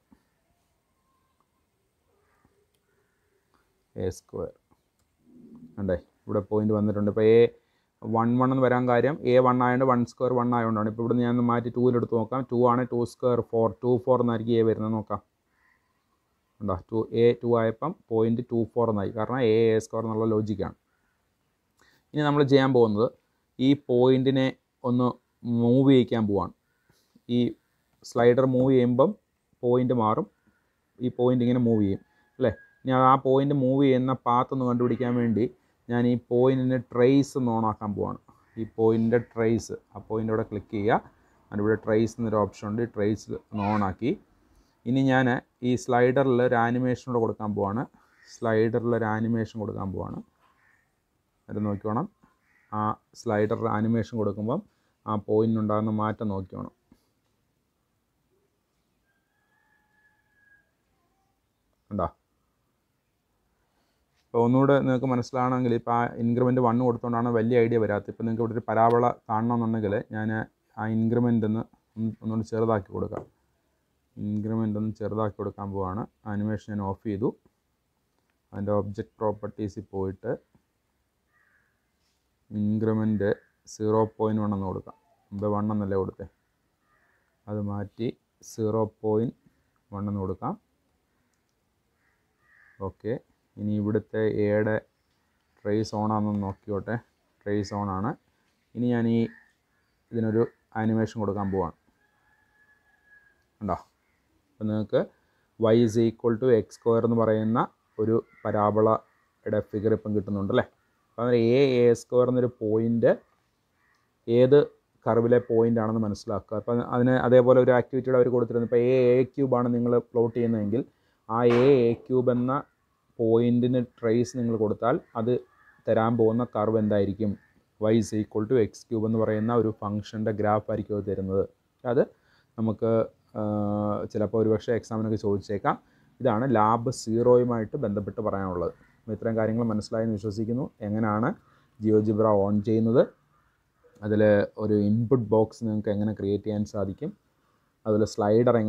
എ സ്ക്വയർ ഉണ്ടേ ഇവിടെ പോയിന്റ് വന്നിട്ടുണ്ട് ഇപ്പോൾ എ വൺ വൺ എന്ന് വരാൻ കാര്യം എ വൺ ആയതുകൊണ്ട് വൺ സ്ക്വയർ വൺ ആയതുകൊണ്ടാണ് ഇപ്പോൾ ഇവിടെ ഞാൻ ഒന്ന് മാറ്റി ടൂവിലെടുത്ത് നോക്കാം ടു ആണ് two square four two four എന്നായിരിക്കും എ വരുന്നത് നോക്കാം ഉണ്ടോ ടു എ ടു ആയപ്പം പോയിൻറ്റ് ടു ഫോർ എന്നായി കാരണം എ എ സ്ക്വയർ എന്നുള്ള ലോജിക്കാണ് ഇനി നമ്മൾ ചെയ്യാൻ പോകുന്നത് ഈ പോയിൻറ്റിനെ ഒന്ന് മൂവ് ചെയ്യിക്കാൻ പോവാണ് ഈ സ്ലൈഡർ മൂവ് ചെയ്യുമ്പം പോയിൻ്റ് മാറും ഈ പോയിൻ്റ് ഇങ്ങനെ മൂവ് ചെയ്യും അല്ലേ ഇനി ആ പോയിൻ്റ് മൂവ് ചെയ്യുന്ന പാത്ത് ഒന്ന് കണ്ടുപിടിക്കാൻ വേണ്ടി ഞാൻ ഈ പോയിൻറ്റിന് ട്രേസ് ഒന്ന് ഓണാക്കാൻ പോവാണ് ഈ പോയിൻ്റിൻ്റെ ട്രേസ് ആ പോയിൻ്റ് അവിടെ ക്ലിക്ക് ചെയ്യുക അതിവിടെ ട്രേസ് എന്നൊരു ഓപ്ഷൻ ഉണ്ട് ഈ ട്രേസ് ഒന്ന് ഓണാക്കി ഇനി ഞാൻ ഈ സ്ലൈഡറിൽ ഒരു ആനിമേഷൻ കൂടെ കൊടുക്കാൻ പോവാണ് സ്ലൈഡറിൽ ഒരു ആനിമേഷൻ കൊടുക്കാൻ പോവാണ് അത് നോക്കിക്കോണം ആ സ്ലൈഡറിൽ ആനിമേഷൻ കൊടുക്കുമ്പം ആ പോയിൻറ്റിനുണ്ടാകുന്ന മാറ്റം നോക്കിക്കോണം ഉണ്ടോ ഇപ്പോൾ ഒന്നുകൂടെ നിങ്ങൾക്ക് മനസ്സിലാണെങ്കിൽ ഇപ്പോൾ ആ ഇൻക്രിമെൻറ്റ് വണ്ണ് കൊടുത്തുകൊണ്ടാണ് വലിയ ഐഡിയ വരാത്തത് ഇപ്പോൾ നിങ്ങൾക്ക് ഇവിടെ ഒരു പരാവള കാണണമെന്നുണ്ടെങ്കിൽ ഞാൻ ആ ഇൻക്രിമെൻ്റ് ഒന്ന് ഒന്നുകൂടി ചെറുതാക്കി കൊടുക്കാം ഇൻക്രിമെൻ്റ് ഒന്ന് ചെറുതാക്കി കൊടുക്കാൻ പോവാണ് ആനിമേഷൻ ഞാൻ ഓഫ് ചെയ്തു അതിൻ്റെ ഒബ്ജക്റ്റ് പ്രോപ്പർട്ടീസിൽ പോയിട്ട് ഇൻക്രിമെൻറ്റ് സീറോ പോയിൻറ്റ് വൺ എന്ന് കൊടുക്കാം മുമ്പ് വൺ എന്നല്ലേ കൊടുത്തേ അത് മാറ്റി സീറോ പോയിൻറ്റ് വൺ എന്ന് കൊടുക്കാം ഓക്കെ ഇനി ഇവിടുത്തെ എയുടെ ട്രേസ് ഓണാണെന്ന് നോക്കിയോട്ടെ ട്രേസ് ഓണാണ് ഇനി ഞാൻ ഈ ഇതിനൊരു ആനിമേഷൻ കൊടുക്കാൻ പോവാണ് ഉണ്ടോ അപ്പോൾ നിങ്ങൾക്ക് y is equal to x square എന്ന് പറയുന്ന ഒരു പരാബളയുടെ ഫിഗർ ഇപ്പം കിട്ടുന്നുണ്ട് അല്ലേ അപ്പോൾ അന്നേരം എ എ സ്ക്വയർ എന്നൊരു പോയിൻ്റ് ഏത് കർവിലെ പോയിൻ്റ് ആണെന്ന് മനസ്സിലാക്കുക അപ്പം അതിന് അതേപോലെ ഒരു ആക്ടിവിറ്റിയുടെ അവർ കൊടുത്തിരുന്നു ഇപ്പോൾ എ എ ക്യൂബാണ് നിങ്ങൾ പ്ലോട്ട് ചെയ്യുന്നതെങ്കിൽ ആ എ എ ക്യൂബ് എന്ന പോയിൻറ്റിന് ട്രേസ് നിങ്ങൾ കൊടുത്താൽ അത് തരാൻ പോകുന്ന കർവ് എന്തായിരിക്കും y is equal to x cube എന്ന് പറയുന്ന ഒരു ഫംഗ്ഷൻ്റെ ഗ്രാഫ് ആയിരിക്കും അത് തരുന്നത് അത് നമുക്ക് ചിലപ്പോൾ ഒരുപക്ഷെ എക്സാമിനൊക്കെ ചോദിച്ചേക്കാം ഇതാണ് ലാബ് സീറോയുമായിട്ട് ബന്ധപ്പെട്ട് പറയാനുള്ളത് അപ്പോൾ ഇത്രയും കാര്യങ്ങൾ മനസ്സിലായെന്ന് വിശ്വസിക്കുന്നു എങ്ങനെയാണ് ജിയോജിബ്ര ഓൺ ചെയ്യുന്നത് അതിൽ ഒരു ഇൻപുട്ട് ബോക്സ് നിങ്ങൾക്ക് എങ്ങനെ ക്രിയേറ്റ് ചെയ്യാൻ സാധിക്കും അതിൽ സ്ലൈഡർ എങ്ങനെ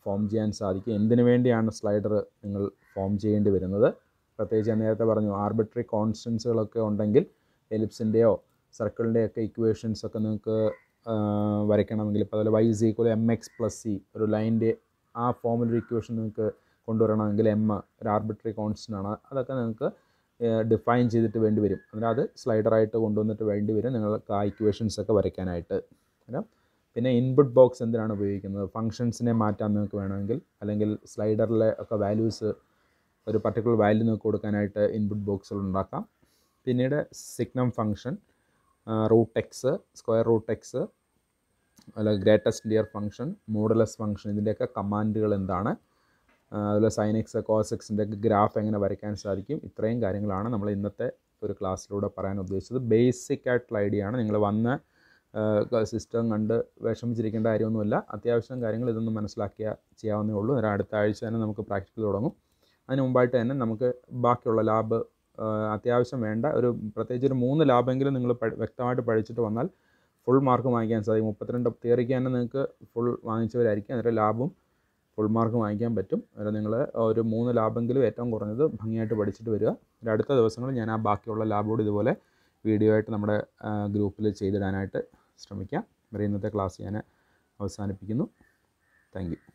ഫോം ചെയ്യാൻ സാധിക്കും എന്തിനു വേണ്ടിയാണ് സ്ലൈഡർ നിങ്ങൾ ഫോം ചെയ്യേണ്ടി വരുന്നത് പ്രത്യേകിച്ച് ഞാൻ നേരത്തെ പറഞ്ഞു ആർബിട്രറി കോൺസ്റ്റൻസുകളൊക്കെ ഉണ്ടെങ്കിൽ എലിപ്സിൻ്റെയോ സർക്കിളിൻ്റെയോ ഒക്കെ ഇക്വേഷൻസ് ഒക്കെ നിങ്ങൾക്ക് വരയ്ക്കണമെങ്കിൽ ഇപ്പോൾ അതുപോലെ y is equal m x plus c ഒരു ലൈൻ്റെ ആ ഫോമിലൊരു ഇക്വേഷൻ നിങ്ങൾക്ക് കൊണ്ടുവരണമെങ്കിൽ എം ഒരു ആർബിട്രറി കോൺസ്റ്റൻ്റ് ആണ് അതൊക്കെ നിങ്ങൾക്ക് ഡിഫൈൻ ചെയ്തിട്ട് വേണ്ടി വരും അന്നേരം അത് സ്ലൈഡറായിട്ട് കൊണ്ടുവന്നിട്ട് വേണ്ടി വരും നിങ്ങൾക്ക് ആ ഇക്വേഷൻസ് ഒക്കെ വരയ്ക്കാനായിട്ട് അന്നേരം പിന്നെ ഇൻപുട്ട് ബോക്സ് എന്തിനാണ് ഉപയോഗിക്കുന്നത് ഫങ്ഷൻസിനെ മാറ്റാൻ നിങ്ങൾക്ക് വേണമെങ്കിൽ അല്ലെങ്കിൽ സ്ലൈഡറിലെ ഒക്കെ വാല്യൂസ് ഒരു പർട്ടിക്കുലർ വാല്യൂ നിങ്ങൾക്ക് കൊടുക്കാനായിട്ട് ഇൻപുട്ട് ബോക്സുകൾ ഉണ്ടാക്കാം പിന്നീട് signum function root x square root x അല്ല greatest integer function modulus function ഇതിൻ്റെയൊക്കെ കമാൻഡുകൾ എന്താണ് അതുപോലെ സൈൻ എക്സ് കോസ് എക്സിൻ്റെ ഒക്കെ ഗ്രാഫ് എങ്ങനെ വരയ്ക്കാൻ സാധിക്കും ഇത്രയും കാര്യങ്ങളാണ് നമ്മൾ ഇന്നത്തെ ഒരു ക്ലാസ്സിലൂടെ പറയാൻ ഉദ്ദേശിച്ചത് ബേസിക് ആയിട്ടുള്ള ഐഡിയ ആണ് നിങ്ങൾ വന്ന് സിസ്റ്റം കണ്ട് വിഷമിച്ചിരിക്കേണ്ട കാര്യമൊന്നുമില്ല അത്യാവശ്യം കാര്യങ്ങൾ ഇതൊന്നും മനസ്സിലാക്കിയാൽ ചെയ്യാവുന്നേ ഉള്ളൂ അന്നേരം അടുത്ത ആഴ്ച തന്നെ നമുക്ക് പ്രാക്ടിക്കൽ തുടങ്ങും അതിന് മുമ്പായിട്ട് തന്നെ നമുക്ക് ബാക്കിയുള്ള ലാബ് അത്യാവശ്യം വേണ്ട ഒരു പ്രത്യേകിച്ച് ഒരു മൂന്ന് ലാബെങ്കിലും നിങ്ങൾ വ്യക്തമായിട്ട് പഠിച്ചിട്ട് വന്നാൽ ഫുൾ മാർക്ക് വാങ്ങിക്കാൻ സാധിക്കും മുപ്പത്തിരണ്ട് തിയറിക്ക് തന്നെ നിങ്ങൾക്ക് ഫുൾ വാങ്ങിച്ചവരായിരിക്കും അന്നേരം ലാബും ഫുൾ മാർക്ക് വാങ്ങിക്കാൻ പറ്റും അന്നേരം നിങ്ങൾ ഒരു മൂന്ന് ലാബെങ്കിലും ഏറ്റവും കുറഞ്ഞത് ഭംഗിയായിട്ട് പഠിച്ചിട്ട് വരിക അടുത്ത ദിവസങ്ങളിൽ ഞാൻ ആ ബാക്കിയുള്ള ലാബോട് ഇതുപോലെ വീഡിയോ ആയിട്ട് നമ്മുടെ ഗ്രൂപ്പിൽ ചെയ്തിടാനായിട്ട് ശ്രമിക്കാം വരെ ഇന്നത്തെ ക്ലാസ് ഞാൻ അവസാനിപ്പിക്കുന്നു താങ്ക് യു